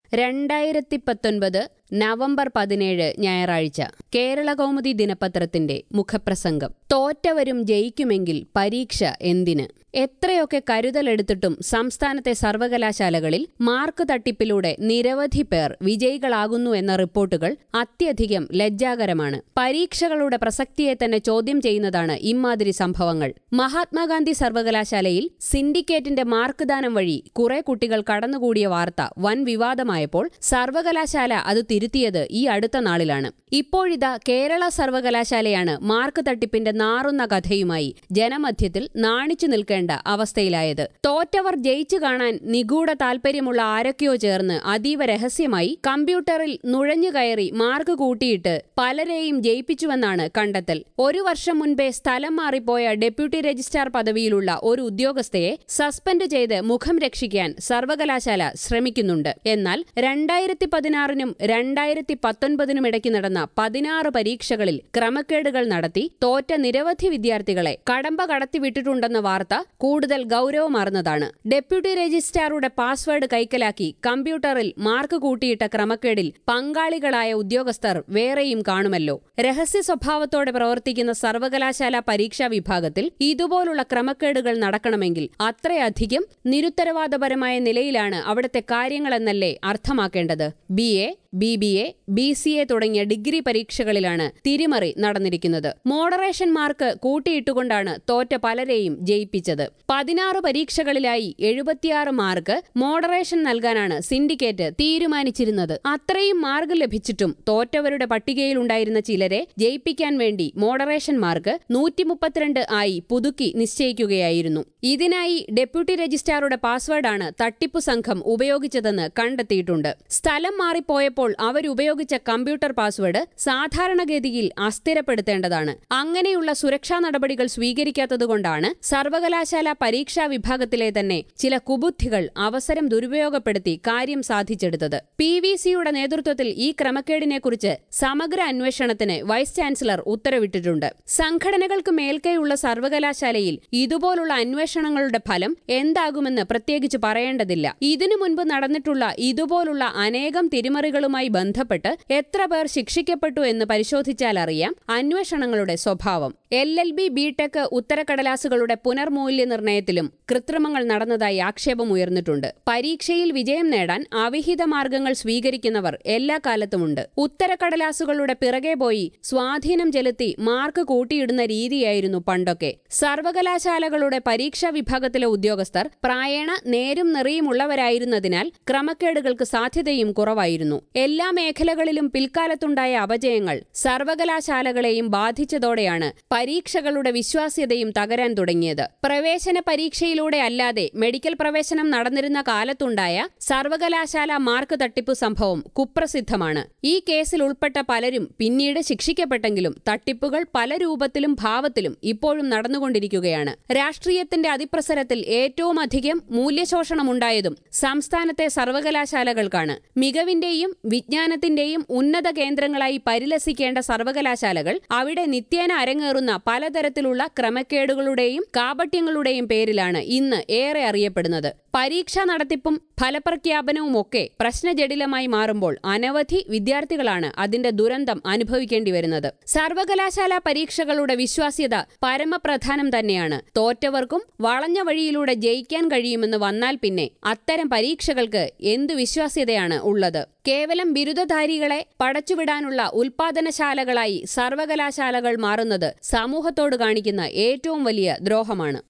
രണ്ടായിരത്തി പത്തൊൻപത് നവംബർ പതിനേഴ് ഞായറാഴ്ച കേരള കൗമുദി ദിനപത്രത്തിന്റെ മുഖപ്രസംഗം തോറ്റവരും ജയിക്കുമെങ്കിൽ പരീക്ഷ എന്തിന് എത്രയൊക്കെ കരുതലെടുത്തിട്ടും സംസ്ഥാനത്തെ സർവകലാശാലകളിൽ മാർക്ക് തട്ടിപ്പിലൂടെ നിരവധി പേർ വിജയികളാകുന്നു എന്ന റിപ്പോർട്ടുകൾ അത്യധികം ലജ്ജാകരമാണ് പരീക്ഷകളുടെ പ്രസക്തിയെ തന്നെ ചോദ്യം ചെയ്യുന്നതാണ് ഇമാതിരി സംഭവങ്ങൾ മഹാത്മാഗാന്ധി സർവകലാശാലയിൽ സിൻഡിക്കേറ്റിന്റെ മാർക്ക് ദാനം വഴി കുറെ കുട്ടികൾ കടന്നുകൂടിയ വാർത്ത വൻ വിവാദമായപ്പോൾ സർവകലാശാല അത് തിരുത്തിയത് ഈ അടുത്ത നാളിലാണ് ഇപ്പോഴിതാ കേരള സർവകലാശാലയാണ് മാർക്ക് തട്ടിപ്പിന്റെ നാറുന്ന കഥയുമായി ജനമധ്യത്തിൽ നാണിച്ചു നിൽക്കേണ്ട അവസ്ഥയിലായത് തോറ്റവർ ജയിച്ചു കാണാൻ നിഗൂഢ താൽപര്യമുള്ള ആരൊക്കെയോ ചേർന്ന് അതീവ രഹസ്യമായി കമ്പ്യൂട്ടറിൽ നുഴഞ്ഞുകയറി മാർക്ക് കൂട്ടിയിട്ട് പലരെയും ജയിപ്പിച്ചുവെന്നാണ് കണ്ടെത്തൽ ഒരു വർഷം മുൻപേ സ്ഥലം മാറിപ്പോയ ഡെപ്യൂട്ടി രജിസ്ട്രാർ പദവിയിലുള്ള ഒരു ഉദ്യോഗസ്ഥയെ സസ്പെൻഡ് ചെയ്ത് മുഖം രക്ഷിക്കാൻ സർവകലാശാല ശ്രമിക്കുന്നുണ്ട് എന്നാൽ രണ്ടായിരത്തി പതിനാറിനും രണ്ടായിരത്തി പത്തൊൻപതിനും ഇടയ്ക്ക് നടന്ന പതിനാറ് പരീക്ഷകളിൽ ക്രമക്കേടുകൾ നടത്തി തോറ്റ നിരവധി വിദ്യാർത്ഥികളെ കടമ്പ കടത്തിവിട്ടിട്ടുണ്ടെന്ന വാർത്ത കൂടുതൽ ഗൌരവമാർന്നതാണ് ഡെപ്യൂട്ടി രജിസ്ട്രാറുടെ പാസ്വേഡ് കൈക്കലാക്കി കമ്പ്യൂട്ടറിൽ മാർക്ക് കൂട്ടിയിട്ട ക്രമക്കേടിൽ പങ്കാളികളായ ഉദ്യോഗസ്ഥർ വേറെയും കാണുമല്ലോ രഹസ്യ സ്വഭാവത്തോടെ പ്രവർത്തിക്കുന്ന സർവകലാശാല പരീക്ഷാ വിഭാഗത്തിൽ ഇതുപോലുള്ള ക്രമക്കേടുകൾ നടക്കണമെങ്കിൽ അത്രയധികം നിരുത്തരവാദപരമായ നിലയിലാണ് അവിടുത്തെ കാര്യങ്ങളെന്നല്ലേ അർത്ഥമാക്കേണ്ടത് B A B B A B C A തുടങ്ങിയ ഡിഗ്രി പരീക്ഷകളിലാണ് തിരിമറി നടന്നിരിക്കുന്നത് മോഡറേഷൻ മാർക്ക് കൂട്ടിയിട്ടുകൊണ്ടാണ് തോറ്റ പലരെയും ജയിപ്പിച്ചത് പതിനാറ് പരീക്ഷകളിലായി എഴുപത്തിയാറ് മാർക്ക് മോഡറേഷൻ നൽകാനാണ് സിൻഡിക്കേറ്റ് തീരുമാനിച്ചിരുന്നത് അത്രയും മാർക്ക് ലഭിച്ചിട്ടും തോറ്റവരുടെ പട്ടികയിലുണ്ടായിരുന്ന ചിലരെ ജയിപ്പിക്കാൻ വേണ്ടി മോഡറേഷൻ മാർക്ക് നൂറ്റി മുപ്പത്തിരണ്ട് ആയി പുതുക്കി നിശ്ചയിക്കുകയായിരുന്നു ഇതിനായി ഡെപ്യൂട്ടി രജിസ്ട്രാറുടെ പാസ്വേഡാണ് തട്ടിപ്പു സംഘം ഉപയോഗിച്ചതെന്ന് കണ്ടെത്തിയിട്ടുണ്ട് സ്ഥലം മാറിപ്പോയപ്പോൾ അവരുപയോഗിച്ച കമ്പ്യൂട്ടർ പാസ്വേഡ് സാധാരണഗതിയിൽ അസ്ഥിരപ്പെടുത്തേണ്ടതാണ് അങ്ങനെയുള്ള സുരക്ഷാ നടപടികൾ സ്വീകരിക്കാത്തതുകൊണ്ടാണ് സർവകലാശാല പരീക്ഷാ വിഭാഗത്തിലെ തന്നെ ചില കുബുദ്ധികൾ അവസരം ദുരുപയോഗപ്പെടുത്തി കാര്യം സാധിച്ചെടുത്തത് പി വി സിയുടെ നേതൃത്വത്തിൽ ഈ ക്രമക്കേടിനെക്കുറിച്ച് സമഗ്ര അന്വേഷണത്തിന് വൈസ് ചാൻസലർ ഉത്തരവിട്ടിട്ടുണ്ട് സംഘടനകൾക്ക് മേൽക്കെയുള്ള സർവകലാശാലയിൽ ഇതുപോലുള്ള അന്വേഷണങ്ങളുടെ ഫലം എന്താകുമെന്ന് പ്രത്യേകിച്ച് പറയേണ്ടതില്ല ഇതിനു മുൻപ് നടന്നിട്ടുള്ള ഇതുപോലുള്ള അനേകം തിരിമറികളുമായി ബന്ധപ്പെട്ട് എത്ര പേർ ശിക്ഷിക്കപ്പെട്ടു എന്ന് പരിശോധിച്ചാൽ അറിയാം അന്വേഷണങ്ങളുടെ സ്വഭാവം എൽ എൽ ബി ബിടെക് ഉത്തരക്കടലാസുകളുടെ പുനർമൂല്യനിർണയത്തിലും കൃത്രിമങ്ങൾ നടന്നതായി ആക്ഷേപമുയർന്നിട്ടുണ്ട് പരീക്ഷയിൽ വിജയം നേടാൻ അവിഹിത മാർഗങ്ങൾ സ്വീകരിക്കുന്നവർ എല്ലാ കാലത്തുമുണ്ട് ഉത്തരക്കടലാസുകളുടെ പിറകെ പോയി സ്വാധീനം ചെലുത്തി മാർക്ക് കൂട്ടിയിടുന്ന രീതിയായിരുന്നു പണ്ടൊക്കെ സർവകലാശാലകളുടെ പരീക്ഷാ വിഭാഗത്തിലെ ഉദ്യോഗസ്ഥർ പ്രായേണ നേരും നെറിയുമുള്ളവരായിരുന്നതിനാൽ ക്രമക്കേടുകൾക്ക് സാധ്യതയും കുറവായിരുന്നു എല്ലാ മേഖലകളിലും പിൽക്കാലത്തുണ്ടായ അപജയങ്ങൾ സർവകലാശാലകളെയും ബാധിച്ചതോടെയാണ് പരീക്ഷകളുടെ വിശ്വാസ്യതയും തകരാൻ തുടങ്ങിയത് പ്രവേശന പരീക്ഷയിലൂടെ അല്ലാതെ മെഡിക്കൽ പ്രവേശനം നടന്നിരുന്ന കാലത്തുണ്ടായ സർവകലാശാല മാർക്ക് തട്ടിപ്പ് സംഭവം കുപ്രസിദ്ധമാണ് ഈ കേസിൽ ഉൾപ്പെട്ട പലരും പിന്നീട് ശിക്ഷിക്കപ്പെട്ടെങ്കിലും തട്ടിപ്പുകൾ പല രൂപത്തിലും ഭാവത്തിലും ഇപ്പോഴും നടന്നുകൊണ്ടിരിക്കുകയാണ് രാഷ്ട്രീയത്തിന്റെ അതിപ്രസരത്തിൽ ഏറ്റവും അധികം മൂല്യശോഷണമുണ്ടായതും സംസ്ഥാനത്തെ സർവകലാശാലകൾക്കാണ് മികവിന്റെയും വിജ്ഞാനത്തിന്റെയും ഉന്നത കേന്ദ്രങ്ങളായി പരിലസിക്കേണ്ട സർവകലാശാലകൾ അവിടെ നിത്യേന അരങ്ങേറുന്ന പലതരത്തിലുള്ള ക്രമക്കേടുകളുടെയും കാപട്യങ്ങളുടെയും പേരിലാണ് ഇന്ന് ഏറെ അറിയപ്പെടുന്നത് പരീക്ഷാ നടത്തിപ്പും ഫലപ്രഖ്യാപനവുമൊക്കെ പ്രശ്നജടിലമായി മാറുമ്പോൾ അനവധി വിദ്യാർത്ഥികളാണ് അതിന്റെ ദുരന്തം അനുഭവിക്കേണ്ടി വരുന്നത് സർവകലാശാല പരീക്ഷകളുടെ വിശ്വാസ്യത പരമപ്രധാനം തന്നെയാണ് തോറ്റവർക്കും വളഞ്ഞ വഴിയിലൂടെ ജയിക്കാൻ കഴിയുമെന്ന് വന്നാൽ പിന്നെ അത്തരം പരീക്ഷകൾക്ക് എന്തു വിശ്വാസ്യതയാണ് ഉള്ളത് കേവലം ബിരുദധാരികളെ പടച്ചുവിടാനുള്ള ഉൽപാദനശാലകളായി സർവകലാശാലകൾ മാറുന്നത് സമൂഹത്തോട് കാണിക്കുന്ന ഏറ്റവും വലിയ ദ്രോഹമാണ്